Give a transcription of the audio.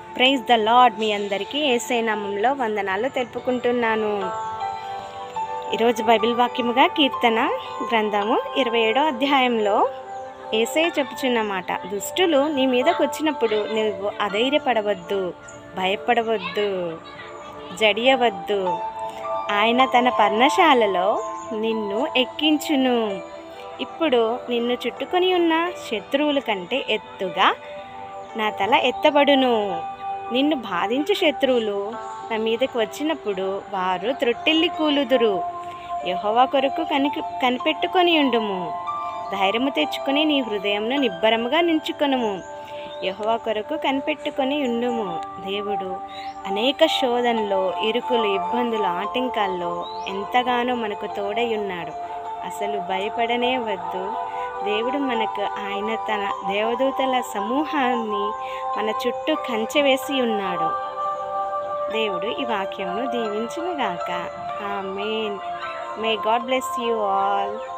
praise the lord మీ అందరికీ ఏసై నామంలో వందనాలు తెలుపుకుంటున్నాను ఈరోజు బైబిల్ వాక్యముగా కీర్తన గ్రంథము ఇరవై ఏడో అధ్యాయంలో ఏసై చెప్పుచున్న మాట దుష్టులు నీ మీదకు వచ్చినప్పుడు నువ్వు అధైర్యపడవద్దు భయపడవద్దు జడియవద్దు ఆయన తన పర్ణశాలలో నిన్ను ఎక్కించును ఇప్పుడు నిన్ను చుట్టుకొని ఉన్న శత్రువుల కంటే ఎత్తుగా నా తల ఎత్తబడును నిన్ను బాధించు శత్రువులు నా మీదకు వచ్చినప్పుడు వారు త్రొట్టెల్లి కూలుదురు యెహోవా కొరకు కని కనిపెట్టుకొని ఉండుము ధైర్యము తెచ్చుకొని నీ హృదయంను నిబ్బరముగా నించుకొనుము యెహోవా కొరకు కనిపెట్టుకొని ఉండుము దేవుడు అనేక శోధనలో ఇరుకులు ఇబ్బందులు ఆటంకాల్లో ఎంతగానో మనకు తోడై ఉన్నాడు అసలు భయపడనే వద్దు దేవుడు మనకు ఆయన తన దేవదూతల సమూహాన్ని మన చుట్టూ కంచె వేసి ఉన్నాడు దేవుడు ఈ వాక్యమును దీవించునుగాక amen may God bless you all